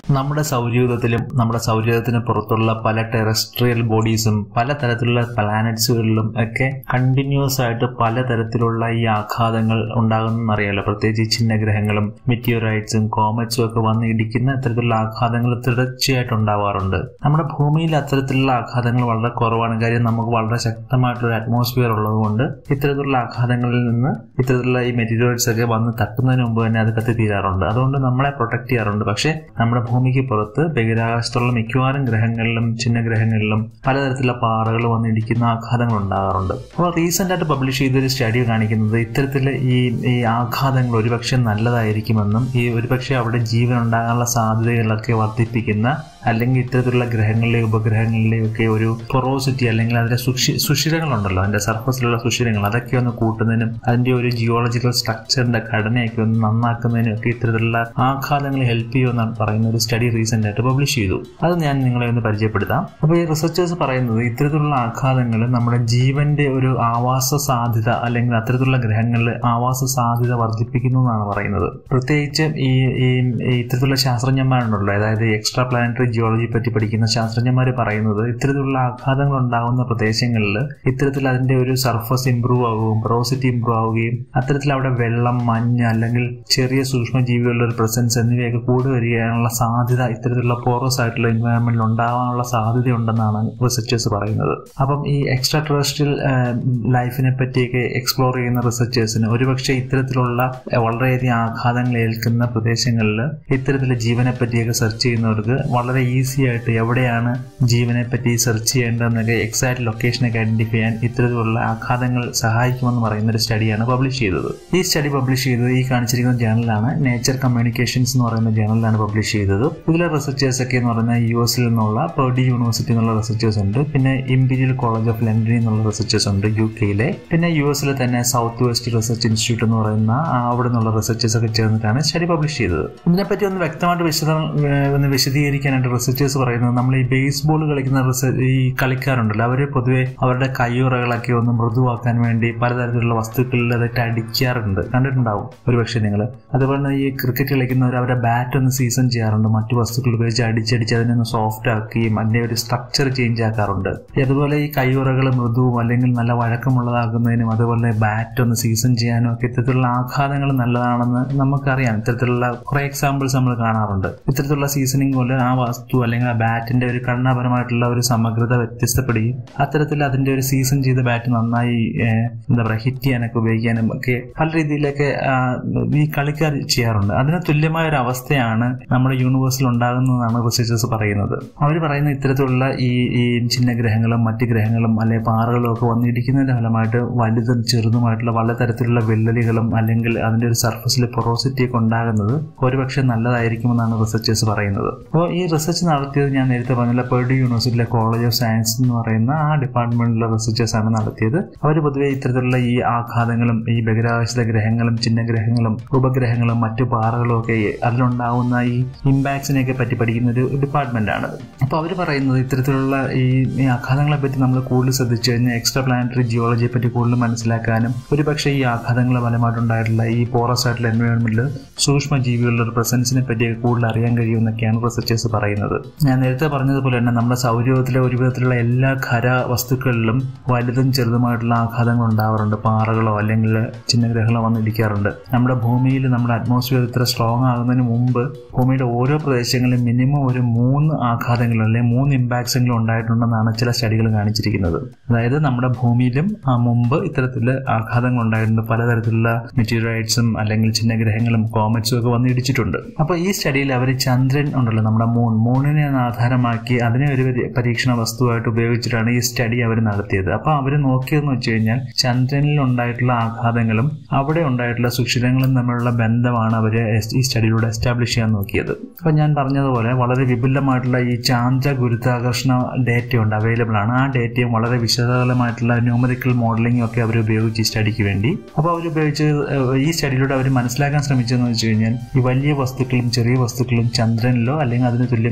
നമ്മുടെ സൗരയൂഥത്തിലും നമ്മുടെ സൗരയൂഥത്തിന് പുറത്തുള്ള പല ടെറസ്ട്രിയൽ ബോഡീസും പല തരത്തിലുള്ള പ്ലാനറ്റ്സുകളിലും ഒക്കെ കണ്ടിന്യൂസ് ആയിട്ട് പലതരത്തിലുള്ള ഈ ആഘാതങ്ങൾ ഉണ്ടാകുമെന്ന് അറിയാലോ പ്രത്യേകിച്ച് ഈ ചിഹ്നഗ്രഹങ്ങളും മെറ്റിയോറൈറ്റ്സും കോമറ്റ്സും ഒക്കെ വന്ന് ഇടിക്കുന്ന ഇത്തരത്തിലുള്ള ആഘാതങ്ങൾ തുടർച്ചയായിട്ട് ഉണ്ടാവാറുണ്ട് നമ്മുടെ ഭൂമിയിൽ അത്തരത്തിലുള്ള ആഘാതങ്ങൾ വളരെ കുറവാണ് കാര്യം നമുക്ക് വളരെ ശക്തമായിട്ടുള്ള അറ്റ്മോസ്ഫിയർ ഉള്ളതുകൊണ്ട് ഇത്തരത്തിലുള്ള ആഘാതങ്ങളിൽ നിന്ന് ഇത്തരത്തിലുള്ള ഈ മെറ്റീരിയൽസ് ഒക്കെ വന്ന് തട്ടുന്നതിന് മുമ്പ് തന്നെ അത് കത്തി തീരാറുണ്ട് അതുകൊണ്ട് നമ്മളെ പ്രൊട്ടക്ട് ചെയ്യാറുണ്ട് പക്ഷേ നമ്മുടെ ഭൂമിക്ക് പുറത്ത് ബഹിരാകാശത്തുള്ള മിക്കവാറും ഗ്രഹങ്ങളിലും ചിഹ്നഗ്രഹങ്ങളിലും പലതരത്തിലുള്ള പാറകൾ വന്ന് ഇടിക്കുന്ന ആഘാതങ്ങൾ ഉണ്ടാകാറുണ്ട് അപ്പോൾ റീസെന്റ് ആയിട്ട് പബ്ലിഷ് ചെയ്തൊരു സ്റ്റഡി കാണിക്കുന്നത് ഇത്തരത്തിലെ ഈ ഈ ആഘാതങ്ങൾ ഒരുപക്ഷെ നല്ലതായിരിക്കുമെന്നും ഈ ഒരുപക്ഷെ അവിടെ ജീവൻ ഉണ്ടാകാനുള്ള സാധ്യതകളൊക്കെ വർദ്ധിപ്പിക്കുന്ന അല്ലെങ്കിൽ ഇത്തരത്തിലുള്ള ഗ്രഹങ്ങളിലെയും ഉപഗ്രഹങ്ങളിലെയും ഒക്കെ ഒരു പൊറോസിറ്റി അല്ലെങ്കിൽ അതിന്റെ സുഷി സുഷിരങ്ങളുണ്ടല്ലോ അതിന്റെ സർഫസിലുള്ള സുഷിരങ്ങൾ അതൊക്കെ ഒന്ന് കൂട്ടുന്നതിനും അതിന്റെ ഒരു ജിയോളജിക്കൽ സ്ട്രക്ചറിന്റെ ഘടനയൊക്കെ ഒന്ന് നന്നാക്കുന്നതിനും ഒക്കെ ഇത്തരത്തിലുള്ള ആഘാതങ്ങൾ ഹെൽപ്പ് ചെയ്യുമെന്നാണ് പറയുന്ന ഒരു സ്റ്റഡി റീസെന്റ് ആയിട്ട് പബ്ലിഷ് ചെയ്തു അത് ഞാൻ നിങ്ങളെ ഒന്ന് പരിചയപ്പെടുത്താം അപ്പോൾ ഈ റിസർച്ചേഴ്സ് പറയുന്നത് ഇത്തരത്തിലുള്ള ആഘാതങ്ങൾ നമ്മുടെ ജീവന്റെ ഒരു ആവാസ സാധ്യത അല്ലെങ്കിൽ അത്തരത്തിലുള്ള ഗ്രഹങ്ങളിൽ ആവാസ സാധ്യത വർദ്ധിപ്പിക്കുന്നു എന്നാണ് പറയുന്നത് പ്രത്യേകിച്ച് ഈ ഈ ഇത്തരത്തിലുള്ള ശാസ്ത്രജ്ഞന്മാരുണ്ടല്ലോ അതായത് എക്സ്ട്രാ പ്ലാനറ്ററി ജിയോളജി പറ്റി പഠിക്കുന്ന ശാസ്ത്രജ്ഞന്മാർ പറയുന്നത് ഇത്തരത്തിലുള്ള ആഘാതങ്ങൾ ഉണ്ടാകുന്ന പ്രദേശങ്ങളിൽ ഇത്തരത്തിൽ അതിന്റെ ഒരു സർഫസ് ഇംപ്രൂവ് ആവുകയും പ്രോസിറ്റി ഇംപ്രൂവ് ആവുകയും അത്തരത്തിൽ അവിടെ വെള്ളം മഞ്ഞ് അല്ലെങ്കിൽ ചെറിയ സൂക്ഷ്മജീവികളുടെ ഒരു പ്രസൻസ് എന്നിവയൊക്കെ കൂടി വരികയാനുള്ള സാധ്യത ഇത്തരത്തിലുള്ള പോറസ് ആയിട്ടുള്ള എൻവയോൺമെന്റിൽ ഉണ്ടാകാനുള്ള സാധ്യതയുണ്ടെന്നാണ് റിസർച്ചേഴ്സ് പറയുന്നത് അപ്പം ഈ എക്സ്ട്രാ ടെറസ്ട്രിയൽ ലൈഫിനെ പറ്റിയൊക്കെ എക്സ്പ്ലോർ ചെയ്യുന്ന റിസർച്ചേഴ്സിന് ഒരുപക്ഷെ ഇത്തരത്തിലുള്ള വളരെയധികം ആഘാതങ്ങൾ ഏൽക്കുന്ന പ്രദേശങ്ങളിൽ ഇത്തരത്തിലുള്ള ജീവനെ പറ്റിയൊക്കെ സെർച്ച് ചെയ്യുന്നവർക്ക് വളരെ ഈസി ആയിട്ട് എവിടെയാണ് ജീവനെ പറ്റി സെർച്ച് ചെയ്യേണ്ടതെന്നൊക്കെ എക്സാക്ട് ലൊക്കേഷനൊക്കെ ഐഡന്റിഫൈ ചെയ്യാൻ ഇത്തരത്തിലുള്ള ആഘാതങ്ങൾ സഹായിക്കുമെന്ന് പറയുന്ന ഒരു സ്റ്റഡിയാണ് പബ്ലിഷ് ചെയ്തത് ഈ സ്റ്റഡി പബ്ലിഷ് ചെയ്തത് ഈ കാണിച്ചിരിക്കുന്ന ജേണലാണ് നേച്ചർ കമ്മ്യൂണിക്കേഷൻസ് എന്ന് പറയുന്ന ജേണലിലാണ് പബ്ലിഷ് ചെയ്തത് ഇതിലെ റിസർച്ചേഴ്സ് ഒക്കെ എന്ന് പറയുന്നത് യു എസിൽ നിന്നുള്ള പെർഡി യൂണിവേഴ്സിറ്റി എന്നുള്ള റിസർച്ചേഴ്സ് ഉണ്ട് പിന്നെ ഇമ്പീരിയൽ കോളേജ് ഓഫ് ലണ്ടനിൽ നിന്നുള്ള റിസർച്ചേഴ്സ് ഉണ്ട് യു കെയിലെ പിന്നെ യു എസിലെ തന്നെ സൗത്ത് വെസ്റ്റ് റിസർച്ച് ഇൻസ്റ്റിറ്റ്യൂട്ട് എന്ന് പറയുന്ന ആ, അവിടെ നിന്നുള്ള റിസർച്ചേഴ്സ് ഒക്കെ ചേർന്നിട്ടാണ് സ്റ്റഡി പബ്ലിഷ് ചെയ്തത് ഇതിനെപ്പറ്റി ഒന്ന് വ്യക്തമായിട്ട് വിശദ ഒന്ന് വിശദീകരിക്കാനായിട്ട് റിസർച്ചേഴ്സ് പറയുന്നത് നമ്മൾ ഈ ബേസ്ബോൾ കളിക്കുന്ന റിസ- ഈ കളിക്കാരുണ്ടല്ലോ അവർ പൊതുവെ അവരുടെ കയ്യുറകളൊക്കെ ഒന്ന് മൃദുവാക്കാൻ വേണ്ടി പലതരത്തിലുള്ള വസ്തുക്കളിൽ അതൊക്കെ അടിക്കാറുണ്ട് കണ്ടിട്ടുണ്ടാവും ഒരുപക്ഷെ നിങ്ങൾ അതുപോലെ തന്നെ ഈ ക്രിക്കറ്റ് കളിക്കുന്നവർ അവരുടെ ബാറ്റ് ഒന്ന് സീസൺ ചെയ്യാറുണ്ട് മറ്റു വസ്തുക്കൾ ഉപയോഗിച്ച് അടിച്ചടിച്ച് അതിനെ ഒന്ന് സോഫ്റ്റ് ആക്കുകയും അതിന്റെ ഒരു സ്ട്രക്ചർ ചേഞ്ച് ആക്കാറുണ്ട് അതുപോലെ ഈ കയ്യുറകൾ മൃദുവും അല്ലെങ്കിൽ നല്ല വഴക്കമുള്ളതാക്കുന്നതിനും അതുപോലെ ബാറ്റ് ഒന്ന് സീസൺ ചെയ്യാനും ഒക്കെ ഇത്തരത്തിലുള്ള ആഘാതങ്ങൾ നല്ലതാണെന്ന് നമുക്കറിയാം ഇത്തരത്തിലുള്ള കുറെ എക്സാമ്പിൾസ് നമ്മൾ കാണാറുണ്ട് ഇത്തരത്തിലുള്ള സീസണിങ് പോലെ ആ വസ്തു അല്ലെങ്കിൽ ആ ബാറ്റിന്റെ ഒരു ഘടനാപരമായിട്ടുള്ള ഒരു സമഗ്രത വ്യത്യസ്തപ്പെടുകയും അത്തരത്തിൽ അതിന്റെ ഒരു സീസൺ ചെയ്ത ബാറ്റ് നന്നായി ഏഹ്, എന്താ പറയുക ഹിറ്റ് ചെയ്യാനൊക്കെ ഉപയോഗിക്കാനും ഒക്കെ പല രീതിയിലൊക്കെ ആ, ഈ കളിക്കാർ ചെയ്യാറുണ്ട് അതിന് തുല്യമായ ഒരു അവസ്ഥയാണ് നമ്മുടെ യൂണിവേഴ്സിൽ ഉണ്ടാകുന്നതെന്നാണ് റിസർച്ചേഴ്സ് പറയുന്നത് അവർ പറയുന്ന ഇത്തരത്തിലുള്ള ഈ ഈ ചിഹ്നഗ്രഹങ്ങളും മറ്റ് ഗ്രഹങ്ങളും അല്ലെങ്കിൽ പാറകളും ഒക്കെ വന്നിരിക്കുന്നതിന്റെ ഫലമായിട്ട് വലുതും ചെറുതുമായിട്ടുള്ള പല തരത്തിലുള്ള വിള്ളലുകളും അല്ലെങ്കിൽ അതിന്റെ ഒരു സർഫസിൽ പൊറോസിറ്റി ഒക്കെ ഉണ്ടാകുന്നത് ഒരുപക്ഷെ നല്ലതായിരിക്കുമെന്നാണ് റിസർച്ചേഴ്സ് പറയുന്നത് അപ്പോൾ ഈ റിസർച്ച് നടത്തിയത് ഞാൻ നേരത്തെ പറഞ്ഞില്ല പെർഡി യൂണിവേഴ്സിറ്റിയിലെ കോളേജ് ഓഫ് സയൻസ് എന്ന് പറയുന്ന ആ ഡിപ്പാർട്ട്മെന്റിലെ റിസർച്ചേഴ്സ് ആണ് നടത്തിയത് അവർ പൊതുവെ ഇത്തരത്തിലുള്ള ഈ ആഘാതങ്ങളും ഈ ബഹിരാകാശത്തെ ഗ്രഹങ്ങളും ചിഹ്നഗ്രഹങ്ങളും ഉപഗ്രഹങ്ങളും മറ്റു പാറകളും ഒക്കെ അതിലുണ്ടാവുന്ന ഈ ഇമ്പാക്ട്സിനെയൊക്കെ പറ്റി പഠിക്കുന്ന ഒരു ഡിപ്പാർട്ട്മെന്റ് ആണ് അപ്പോൾ അവർ പറയുന്നത് ഇത്തരത്തിലുള്ള ഈ ഈ ആഘാതങ്ങളെ പറ്റി നമ്മൾ കൂടുതൽ ശ്രദ്ധിച്ചു കഴിഞ്ഞാൽ എക്സ്ട്രാ പ്ലാനറ്ററി ജിയോളജിയെ പറ്റി കൂടുതൽ മനസ്സിലാക്കാനും ഒരുപക്ഷെ ഈ ആഘാതങ്ങൾ ഫലമായിട്ടുണ്ടായിട്ടുള്ള ഈ പോറസ് ആയിട്ടുള്ള എൻവയോൺമെന്റിൽ സൂക്ഷ്മ ജീവികളുടെ ഒരു പ്രസൻസിനെ പറ്റിയൊക്കെ കൂടുതൽ അറിയാൻ കഴിയുമെന്നൊക്കെയാണ് റിസർച്ചേഴ്സ് പറയുന്നത് ഞാൻ നേരത്തെ പറഞ്ഞതുപോലെ തന്നെ നമ്മുടെ സൗരയൂഥത്തിലെ ഒരു വിധത്തിലുള്ള എല്ലാ ഖര വസ്തുക്കളിലും വലുതും ചെറുതുമായിട്ടുള്ള ആഘാതങ്ങൾ ഉണ്ടാവാറുണ്ട് പാറകളോ അല്ലെങ്കിൽ ചിഹ്നഗ്രഹങ്ങളോ വന്നിടിക്കാറുണ്ട് നമ്മുടെ ഭൂമിയിൽ നമ്മുടെ അറ്റ്മോസ്ഫിയർ ഇത്ര സ്ട്രോങ് ആകുന്നതിന് മുമ്പ് ഭൂമിയുടെ ഓരോ പ്രദേശങ്ങളിലും മിനിമം ഒരു മൂന്ന് ആഘാതങ്ങൾ അല്ലെങ്കിൽ മൂന്ന് ഇമ്പാക്ട്സെങ്കിലും ഉണ്ടായിട്ടുണ്ടെന്നാണ് ചില സ്റ്റഡികൾ കാണിച്ചിരിക്കുന്നത് അതായത് നമ്മുടെ ഭൂമിയിലും ആ മുമ്പ് ഇത്തരത്തിലുള്ള ആഘാതങ്ങൾ ഉണ്ടായിട്ടുണ്ട് പലതരത്തിലുള്ള മെറ്റീരിയൽസും അല്ലെങ്കിൽ ചിഹ്നഗ്രഹങ്ങളും കോമറ്റ്സും ഒക്കെ വന്ന് ഇടിച്ചിട്ടുണ്ട് അപ്പോൾ ഈ സ്റ്റഡിയിൽ അവർ ചന്ദ്രൻ ഉണ്ടല്ലോ നമ്മുടെ മൂൺ മൂണിനെ ഒന്ന് ആധാരമാക്കി അതിനെ ഒരു പരി- പരീക്ഷണ വസ്തുവായിട്ട് ഉപയോഗിച്ചിട്ടാണ് ഈ സ്റ്റഡി അവർ നടത്തിയത് അപ്പോൾ അവർ നോക്കിയതെന്ന് വെച്ച് കഴിഞ്ഞാൽ ചന്ദ്രനിൽ ഉണ്ടായിട്ടുള്ള ആഘാതങ്ങളും അവിടെ ഉണ്ടായിട്ടുള്ള സുഷിരങ്ങളും തമ്മിലുള്ള ബന്ധമാണ് അവർ ഈ സ്റ്റഡിയിലൂടെ എസ്റ്റാബ്ലിഷ് ചെയ്യാൻ നോക്കിയത് അപ്പോൾ ഞാൻ പറഞ്ഞതുപോലെ വളരെ വിപുലമായിട്ടുള്ള ഈ ചാന്ദ്ര ഗുരുത്വാകർഷണ ഡേറ്റ ഉണ്ട് അവൈലബിൾ ആണ് ആ ഡേറ്റയും വളരെ വിശദമായിട്ടുള്ള ന്യൂമറിക്കൽ മോഡലിംഗ് ഒക്കെ അവർ ഉപയോഗിച്ച് ഈ സ്റ്റഡിക്ക് വേണ്ടി അപ്പോൾ അവർ ഉപയോഗിച്ച് ഏഹ്, ഈ സ്റ്റഡിയിലൂടെ അവർ മനസ്സിലാക്കാൻ ശ്രമിച്ചതെന്ന് വെച്ച് കഴിഞ്ഞാൽ ഈ വലിയ വസ്തുക്കളും ചെറിയ വസ്തുക്കളും ചന്ദ്രനിലോ അല്ലെങ്കിൽ അതിന് തുല്യമായ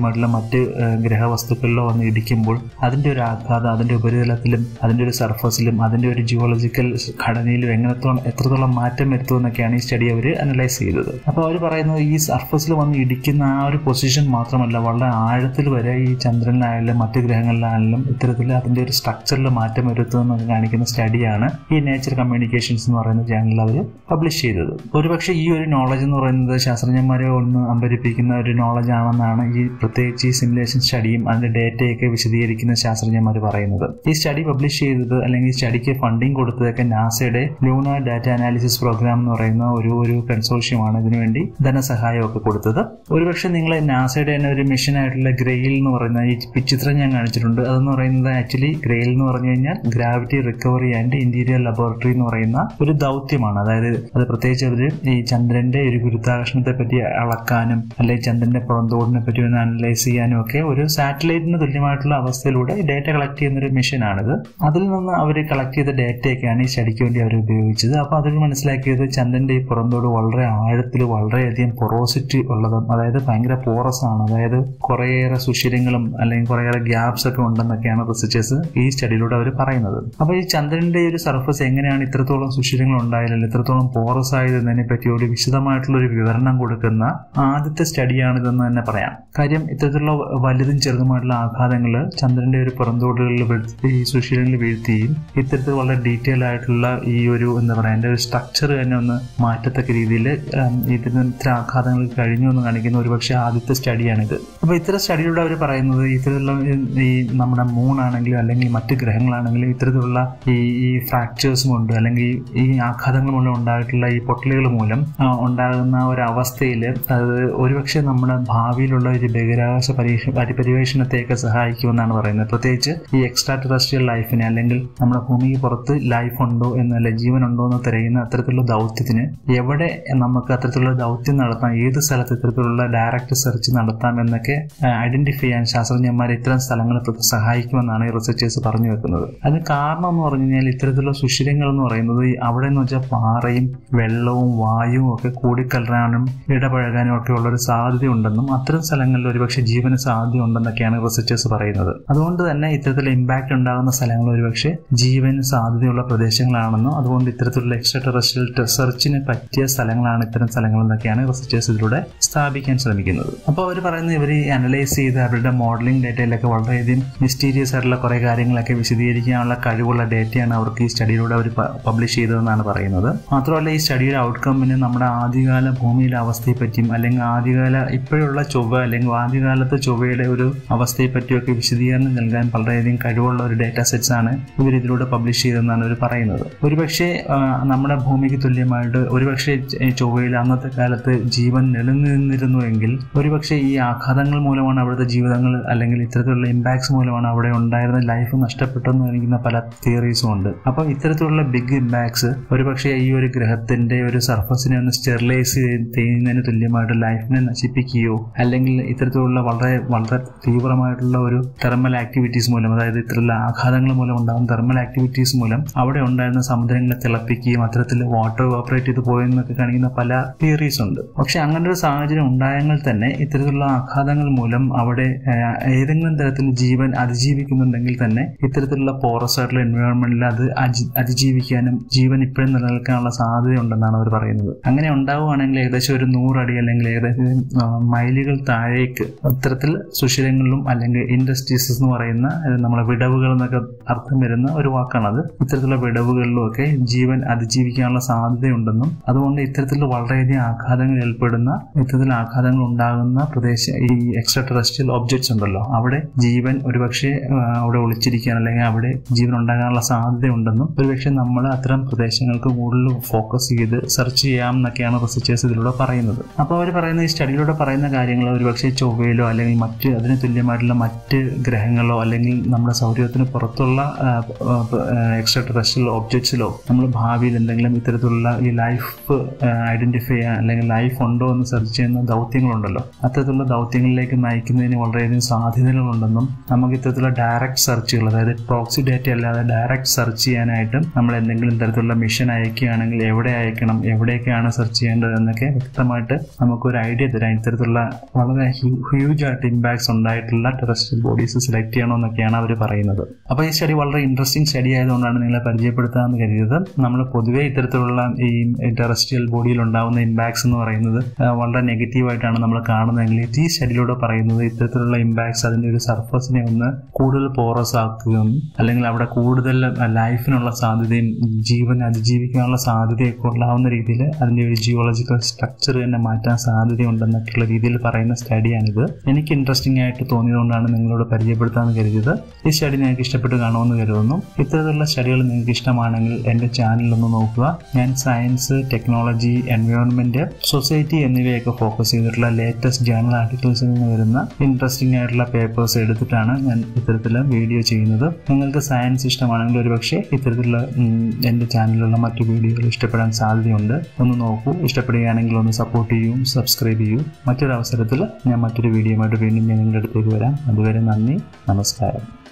തുല്യമായിട്ടുള്ള മറ്റ് ഏഹ്, ഗ്രഹവസ്തുക്കളിലോ വന്ന് ഇടിക്കുമ്പോൾ അതിന്റെ ഒരു ആഘാതം അതിന്റെ ഉപരിതലത്തിലും അതിന്റെ ഒരു സർഫസിലും അതിന്റെ ഒരു ജിയോളജിക്കൽ ഘടനയിലും എങ്ങനത്തോളം എത്രത്തോളം മാറ്റം വരുത്തുമെന്നൊക്കെയാണ് ഈ സ്റ്റഡി അവർ അനലൈസ് ചെയ്തത് അപ്പോൾ അവർ പറയുന്നത് ഈ സർഫസിൽ വന്ന് ഇടിക്കുന്ന ആ ഒരു പൊസിഷൻ മാത്രമല്ല വളരെ ആഴത്തിൽ വരെ ഈ ചന്ദ്രനിലായാലും മറ്റ് ഗ്രഹങ്ങളിലായാലും ഇത്തരത്തിൽ അതിന്റെ ഒരു സ്ട്രക്ചറിൽ മാറ്റം വരുത്തുമെന്നൊക്കെ കാണിക്കുന്ന സ്റ്റഡിയാണ് ഈ നേച്ചർ കമ്മ്യൂണിക്കേഷൻസ് എന്ന് പറയുന്ന ചാനലിൽ അവർ പബ്ലിഷ് ചെയ്തത് ഒരുപക്ഷെ ഈ ഒരു നോളജ് എന്ന് പറയുന്നത് ശാസ്ത്രജ്ഞന്മാരെ ഒന്ന് അമ്പരിപ്പിക്കുന്ന ഒരു നോളജ് ആണെന്നാണ് ഈ പ്രത്യേകിച്ച് ഈ സിമുലേഷൻ സ്റ്റഡിയും അതിന്റെ ഡേറ്റയൊക്കെ വിശദീകരിക്കുന്ന ശാസ്ത്രജ്ഞന്മാർ പറയുന്നത് ഈ സ്റ്റഡി പബ്ലിഷ് ചെയ്തത് അല്ലെങ്കിൽ ഈ സ്റ്റഡിക്ക് ഫണ്ടിങ് കൊടുത്തതൊക്കെ നാസയുടെ ലൂണ ഡാറ്റ അനാലിസിസ് പ്രോഗ്രാം എന്ന് പറയുന്ന ഒരു ഒരു കൺസോർഷ്യമാണ് ഇതിനുവേണ്ടി ധനസഹായമൊക്കെ കൊടുത്തത് ഒരുപക്ഷെ നിങ്ങൾ നാസയുടെ തന്നെ ഒരു മിഷൻ ആയിട്ടുള്ള ഗ്രെയിൽ എന്ന് പറയുന്ന ഈ ചിത്രം ഞാൻ കാണിച്ചിട്ടുണ്ട് അതെന്ന് പറയുന്നത് ആക്ച്വലി ഗ്രെയിൽ എന്ന് പറഞ്ഞു കഴിഞ്ഞാൽ gravity recovery and interior laboratory എന്ന് പറയുന്ന ഒരു ദൗത്യമാണ് അതായത് അത് പ്രത്യേകിച്ച് അവർ ഈ ചന്ദ്രന്റെ ഒരു ഗുരുത്വാകർഷണത്തെ പറ്റി അളക്കാനും അല്ലെങ്കിൽ ചന്ദ്രന്റെ പുറന്തോടിനെ പറ്റി ഒന്ന് അനലൈസ് ചെയ്യാനും ഒക്കെ ഒരു സാറ്റലൈറ്റിന് തുല്യമായിട്ടുള്ള അവസ്ഥയിലൂടെ ഡേറ്റ കളക്ട് ചെയ്യുന്ന ഒരു മെഷീനാണിത് അതിൽ നിന്ന് അവർ കളക്ട് ചെയ്ത ഡേറ്റയൊക്കെയാണ് ഈ സ്റ്റഡിക്ക് വേണ്ടി അവർ ഉപയോഗിച്ചത് അപ്പോൾ അതിൽ മനസ്സിലാക്കിയത് ചന്ദ്രന്റെ ഈ പുറന്തോട് വളരെ ആഴത്തിൽ വളരെയധികം പൊറോസിറ്റി ഉള്ളതും അതായത് ഭയങ്കര പോറസ് ആണ് അതായത് കുറേയേറെ സുഷിരങ്ങളും അല്ലെങ്കിൽ കുറേയേറെ ഗ്യാപ്സ് ഒക്കെ ഉണ്ടെന്നൊക്കെയാണ് റിസർച്ചേഴ്സ് ഈ സ്റ്റഡിയിലൂടെ അവർ പറയുന്നത് അപ്പോൾ ഈ ചന്ദ്രന്റെ ഒരു സർഫസ് എങ്ങനെയാണ് ഇത്രത്തോളം സുഷിരങ്ങൾ ഉണ്ടായാലും ഇത്രത്തോളം പോറസ് ആയതെന്നതിനെ പറ്റി ഒരു വിശദമായിട്ടുള്ള ഒരു വിവരണം കൊടുക്കുന്ന ആദ്യത്തെ സ്റ്റഡിയാണിതെന്ന് തന്നെ പറയാം കാര്യം ഇത്തരത്തിലുള്ള വലുതും ചെറുതുമായിട്ടുള്ള ആഘാതങ്ങൾ ചന്ദ്രന്റെ ഒരു പുറന്തോടുകളിൽ വീഴ്ത്തി ഈ സുഷിരങ്ങളിൽ വീഴ്ത്തുകയും ഇത്തരത്തിൽ വളരെ ഡീറ്റെയിൽ ആയിട്ടുള്ള ഈ ഒരു എന്താ പറയുക അതിന്റെ ഒരു സ്ട്രക്ചർ തന്നെ ഒന്ന് മാറ്റത്തക്ക രീതിയിൽ ഇതിന് ഇത്ര ആഘാതങ്ങൾ കഴിഞ്ഞു എന്ന് കാണിക്കുന്ന ഒരുപക്ഷെ ആദ്യത്തെ സ്റ്റഡിയാണിത് അപ്പോൾ ഇത്തരം സ്റ്റഡിയിലൂടെ അവർ പറയുന്നത് ഇത്തരത്തിലുള്ള ഈ നമ്മുടെ മൂൺ ആണെങ്കിലും അല്ലെങ്കിൽ മറ്റ് ഗ്രഹങ്ങളാണെങ്കിലും ഇത്തരത്തിലുള്ള ഈ ഈ ഫ്രാക്ചേഴ്സ് കൊണ്ട് അല്ലെങ്കിൽ ഈ ആഘാതങ്ങൾ മൂലം ഉണ്ടായിട്ടുള്ള ഈ പൊട്ടലുകൾ മൂലം ആ, ഉണ്ടാകുന്ന ഒരു അവസ്ഥയിൽ അത് ഒരുപക്ഷെ നമ്മുടെ ഭാവിയിലുള്ള ഒരു ബഹിരാകാശ പരീക്ഷ പരി- പര്യവേഷണത്തെയൊക്കെ സഹായിക്കുമെന്നാണ് പറയുന്നത് പ്രത്യേകിച്ച് ഈ എക്സ്ട്രാ ടെറസ്ട്രിയൽ ലൈഫിനെ അല്ലെങ്കിൽ നമ്മുടെ ഭൂമിക്ക് പുറത്ത് ലൈഫ് ഉണ്ടോ എന്നല്ല ജീവൻ ഉണ്ടോ എന്ന് തിരയുന്ന അത്തരത്തിലുള്ള ദൗത്യത്തിന് എവിടെ നമുക്ക് അത്തരത്തിലുള്ള ദൗത്യം നടത്താം ഏത് സ്ഥലത്ത് ഇത്തരത്തിലുള്ള ഡയറക്റ്റ് സെർച്ച് നടത്താം എന്നൊക്കെ ഐഡന്റിഫൈ ചെയ്യാൻ ശാസ്ത്രജ്ഞന്മാർ ഇത്തരം സ്ഥലങ്ങൾ പ്ര- സഹായിക്കുമെന്നാണ് ഈ റിസർച്ചേഴ്സ് പറഞ്ഞു വെക്കുന്നത് അതിന് കാരണം എന്ന് പറഞ്ഞു കഴിഞ്ഞാൽ ഇത്തരത്തിലുള്ള സുഷിരങ്ങൾ എന്ന് പറയുന്നത് ഈ അവിടെ എന്ന് വെച്ചാൽ പാറയും വെള്ളവും വായുവും ഒക്കെ കൂടിക്കലരാനും ഇടപഴകാനും ഒക്കെ ഉള്ള ഒരു സാധ്യത ഉണ്ടെന്നും അത്തരം സ്ഥലങ്ങളിൽ ഒരുപക്ഷെ ജീവന് സാധ്യത ഉണ്ടെന്നൊക്കെയാണ് റിസർച്ചേഴ്സ് പറയുന്നത് അതുകൊണ്ട് തന്നെ ഇത്തരത്തിലുള്ള ഇമ്പാക്ട് ഉണ്ടാകുന്ന സ്ഥലങ്ങൾ ഒരുപക്ഷെ ജീവന് സാധ്യതയുള്ള പ്രദേശങ്ങളാണെന്നും അതുകൊണ്ട് ഇത്തരത്തിലുള്ള എക്സ്ട്രാ ടെറസ്ട്രിയൽ റിസർച്ചിന് പറ്റിയ സ്ഥലങ്ങളാണ് ഇത്തരം സ്ഥലങ്ങൾ എന്നൊക്കെയാണ് റിസർച്ചേഴ്സ് ഇതിലൂടെ സ്ഥാപിക്കാൻ ശ്രമിക്കുന്നത് അപ്പോൾ അവർ പറയുന്നത് ഇവർ അനലൈസ് ചെയ്ത് അവരുടെ മോഡലിംഗ് ഡേറ്റയിലൊക്കെ വളരെയധികം മിസ്റ്റീരിയസ് ആയിട്ടുള്ള കുറേ കാര്യങ്ങളൊക്കെ വിശദീകരിക്കാനുള്ള കഴിവുള്ള ഡേറ്റയാണ് അവർക്ക് ഈ സ്റ്റഡിയിലൂടെ അവർ പബ്ലിഷ് ചെയ്തതെന്നാണ് പറയുന്നത് മാത്രമല്ല ഈ സ്റ്റഡിയുടെ ഔട്ട്കമ്മിന് നമ്മുടെ ആദ്യകാല ഭൂമിയിലെ അവസ്ഥയെപ്പറ്റിയും അല്ലെങ്കിൽ ആദ്യകാല ഇപ്പോഴുള്ള ചൊവ്വ അല്ലെങ്കിൽ ആദ്യകാലത്തെ ചൊവ്വയുടെ ഒരു അവസ്ഥയെപ്പറ്റിയൊക്കെ വിശദീകരണം നൽകാൻ വളരെയധികം കഴിവുള്ള ഒരു ഡേറ്റ സെറ്റ്സ് ആണ് ഇവർ ഇതിലൂടെ പബ്ലിഷ് ചെയ്തതെന്നാണ് അവർ പറയുന്നത് ഒരുപക്ഷെ ആ, നമ്മുടെ ഭൂമിക്ക് തുല്യമായിട്ട് ഒരുപക്ഷെ ച- ചൊവ്വയിൽ അന്നത്തെ കാലത്ത് ജീവൻ നിലനിന്നിരുന്നുവെങ്കിൽ ഒരുപക്ഷെ ഈ ആഘാതങ്ങൾ മൂലമാണ് അവിടുത്തെ ജീവിതങ്ങൾ അല്ലെങ്കിൽ ഇത്തരത്തിലുള്ള ഇമ്പാക്ട്സ് മൂലമാണ് അവിടെ ഉണ്ടായിരുന്ന ലൈഫ് നഷ്ടപ്പെട്ടെന്ന് കാണിക്കുന്ന പല തിയറീസും ഉണ്ട് അപ്പോൾ ഇത്തരത്തിലുള്ള ബിഗ് ഇമ്പാക്ട്സ് ഒരുപക്ഷെ ഈ ഒരു ഗ്രഹത്തിന്റെ ഒരു സർഫസിനെ ഒന്ന് സ്റ്റെറിലൈസ് ചെയ്യുന്നതിന് തുല്യമായിട്ട് ലൈഫിനെ നശിപ്പിക്കുകയോ അല്ലെങ്കിൽ ഇത്തരത്തിലുള്ള വളരെ വളരെ തീവ്രമായിട്ടുള്ള ഒരു തെർമൽ ആക്ടിവിറ്റീസ് മൂലം അതായത് ഇത്തരത്തിലുള്ള ആഘാതങ്ങൾ മൂലം ഉണ്ടാകുന്ന തെർമൽ ആക്ടിവിറ്റീസ് മൂലം അവിടെ ഉണ്ടായിരുന്ന സമുദ്രങ്ങളെ തിളപ്പിക്കുകയും അത്തരത്തിൽ വാട്ടർ ഓപ്പറേറ്റ് ചെയ്ത് പോയെന്നൊക്കെ കാണിക്കുന്ന പല തിയറീസ് ഉണ്ട് പക്ഷെ അങ്ങനെ ഒരു സാഹചര്യം ഉണ്ടായെങ്കിൽ തന്നെ ഇത്തരത്തിലുള്ള ആഘാതങ്ങൾ മൂലം അവിടെ ഏഹ്, ഏതെങ്കിലും തരത്തിൽ ജീവൻ അതിജീവിക്കുന്നുണ്ടെങ്കിൽ തന്നെ ഇത്തരത്തിലുള്ള പോറസ് ആയിട്ടുള്ള എൻവയോൺമെന്റിൽ അത് അജി- അതിജീവിക്കാനും ജീവൻ ഇപ്പോഴും നിലനിൽക്കാനുള്ള സാധ്യതയുണ്ടെന്നാണ് അവർ പറയുന്നത് അങ്ങനെ ഉണ്ടാവുകയാണെങ്കിൽ ഏകദേശം ഒരു നൂറടി അല്ലെങ്കിൽ ഏകദേശം ആ, മൈലുകൾ താഴേക്ക് ഇത്തരത്തിൽ സുഷിരങ്ങളിലും അല്ലെങ്കിൽ ഇൻഡസ്ട്രീസസ് എന്ന് പറയുന്ന ഏഹ്, നമ്മളെ വിടവുകൾ എന്നൊക്കെ അർത്ഥം വരുന്ന ഒരു വാക്കാണത് ഇത്തരത്തിലുള്ള വിടവുകളിലും ഒക്കെ ജീവൻ അതിജീവിക്കാനുള്ള സാധ്യതയുണ്ടെന്നും അതുകൊണ്ട് ഇത്തരത്തിൽ വളരെയധികം ആഘാതങ്ങൾ ഏർപ്പെടുന്ന ഇത്തരത്തിൽ ആഘാതങ്ങൾ ഉണ്ടാകുന്ന പ്രദേശ ഈ എക്സ്ട്രാ ടെറസ്ട്രിയൽ ഒബ്ജക്ട്സ് ഉണ്ടല്ലോ അവിടെ ജീവൻ ഒരുപക്ഷെ ആ, അവിടെ ഒളിച്ചിരിക്കാൻ അല്ലെങ്കിൽ അവിടെ ജീവൻ ഉണ്ടാകാനുള്ള സാധ്യതയുണ്ടെന്നും ഒരുപക്ഷെ നമ്മൾ അത്തരം പ്രദേശങ്ങൾക്ക് കൂടുതൽ ഫോക്കസ് ചെയ്ത് സെർച്ച് ചെയ്യാം എന്നൊക്കെയാണ് റിസർച്ചേഴ്സ് ഇതിലൂടെ പറയുന്നത് അപ്പോൾ അവർ പറയുന്ന ഈ സ്റ്റഡിയിലൂടെ പറയുന്ന കാര്യങ്ങൾ ഒരുപക്ഷെ ചൊവ്വയിലോ അല്ലെങ്കിൽ മറ്റ് അതിന് തുല്യമായിട്ടുള്ള മറ്റ് ഗ്രഹങ്ങളോ അല്ലെങ്കിൽ നമ്മുടെ സൗരത്തിന് പുറത്തുള്ള എക്സ്ട്രാ ടെറസ്ട്രിയൽ ഒബ്ജക്ട്സിലോ നമ്മൾ ഭാവിയിൽ എന്തെങ്കിലും ഇത്തരത്തിലുള്ള ഈ ലൈഫ് ഐഡന്റിഫൈ ചെയ്യാൻ അല്ലെങ്കിൽ ലൈഫ് ഉണ്ടോ എന്ന് സെർച്ച് ചെയ്യുന്ന ദൗത്യങ്ങളുണ്ടല്ലോ അത്തരത്തിലുള്ള ദൗത്യങ്ങളിലേക്ക് നയിക്കുന്നതിന് വളരെയധികം സാധ്യതകളുണ്ടെന്നും നമുക്ക് ഇത്തരത്തിലുള്ള ഡയറക്റ്റ് സെർച്ചുകൾ അതായത് പ്രോക്സി ഡേറ്റ അല്ലാതെ ഡയറക്റ്റ് സെർച്ച് ചെയ്യാനായിട്ടും നമ്മൾ എന്തെങ്കിലും തരത്തിലുള്ള മിഷൻ അയക്കുകയാണെങ്കിൽ എവിടെ അയക്കണം എവിടെയൊക്കെയാണ് സെർച്ച് ചെയ്യേണ്ടത് എന്നൊക്കെ വ്യക്തമായിട്ട് നമുക്കൊരു ഐഡിയ തരാം ഇത്തരത്തിലുള്ള വളരെ ഹ്യൂജ് ആയിട്ട് ഇമ്പാക്ട്സ് ഉണ്ടായിട്ടുള്ള ടെറസ്ട്രിയൽ ബോഡീസ് സെലക്ട് ചെയ്യണമെന്നൊക്കെയാണ് അവർ പറയുന്നത് അപ്പോൾ ഈ സ്റ്റഡി വളരെ ഇൻട്രസ്റ്റിംഗ് സ്റ്റഡി ആയതുകൊണ്ടാണ് നിങ്ങളെ പരിചയപ്പെടുത്താമെന്ന് കരുതിയത് നമ്മൾ പൊതുവേ ഇത്തരത്തിലുള്ള ഈ ടെറസ്ട്രിയൽ ബോഡിയിൽ ഉണ്ടാകുന്ന ഇമ്പാക്ട്സ് എന്ന് പറയുന്നത് ആ, വളരെ നെഗറ്റീവായിട്ടാണ് നമ്മൾ കാണുന്നതെങ്കിൽ ഈ സ്റ്റഡിയിലൂടെ പറയുന്നത് ഇത്തരത്തിലുള്ള ഇമ്പാക്ട്സ് അതിൻ്റെ ഒരു സർഫസിനെ ഒന്ന് കൂടുതൽ പോറസ് ആക്കുകയും അല്ലെങ്കിൽ അവിടെ കൂടുതൽ ലൈഫിനുള്ള സാധ്യതയും ജീവൻ അതിജീവിക്കാനുള്ള സാധ്യതയൊക്കെ ഉണ്ടാവുന്ന രീതിയിൽ അതിൻ്റെ ഒരു ജിയോളജിക്കൽ സ്ട്രക്ചർ തന്നെ മാറ്റാൻ സാധ്യതയുണ്ടെന്നൊക്കെയുള്ള രീതിയിൽ പറയുന്ന സ്റ്റഡിയാണിത് എനിക്ക് ഇൻട്രസ്റ്റിംഗ് ആയിട്ട് തോന്നിയതുകൊണ്ടാണ് നിങ്ങളോട് പരിചയപ്പെടുത്താമെന്ന് കരുതിയത് ഈ സ്റ്റഡി നിങ്ങൾക്ക് ഇഷ്ടപ്പെട്ട് കാണുമെന്ന് കരുതുന്നു ഇത്തരത്തിലുള്ള സ്റ്റഡികൾ നിങ്ങൾക്ക് ഇഷ്ടമാണെങ്കിൽ എൻ്റെ ചാനലൊന്ന് നോക്കുക ഞാൻ സയൻസ് ടെക്നോളജി എൻവയോൺമെന്റ് സൊസൈറ്റി എന്നിവയൊക്കെ ഫോക്കസ് ചെയ്തിട്ടുള്ള ലേറ്റസ്റ്റ് ജേണൽ ആർട്ടിക്കിൾസിൽ നിന്ന് വരുന്ന ഇൻട്രസ്റ്റിംഗ് ആയിട്ടുള്ള പേപ്പേഴ്സ് എടുത്തിട്ടാണ് ഞാൻ ഇത്തരത്തിലുള്ള വീഡിയോ ചെയ്യുന്നത് നിങ്ങൾക്ക് സയൻസ് ഇഷ്ടമാണെങ്കിൽ ഒരുപക്ഷെ ഇത്തരത്തിലുള്ള ഉം, എൻ്റെ ചാനലിലുള്ള മറ്റു വീഡിയോകൾ ഇഷ്ടപ്പെടാൻ സാധ്യതയുണ്ട് ഒന്ന് നോക്കൂ ഇഷ്ടപ്പെടുകയാണെങ്കിൽ ഒന്ന് സപ്പോർട്ട് ചെയ്യൂ സബ്സ്ക്രൈബ് ചെയ്യൂ മറ്റൊരു അവസരത്തിൽ ഞാൻ മറ്റൊരു വീഡിയോയുമായിട്ട് വീണ്ടും ഞാൻ നിങ്ങളുടെ അടുത്തേക്ക് വരാം അതുവരെ നന്ദി നമസ്കാരം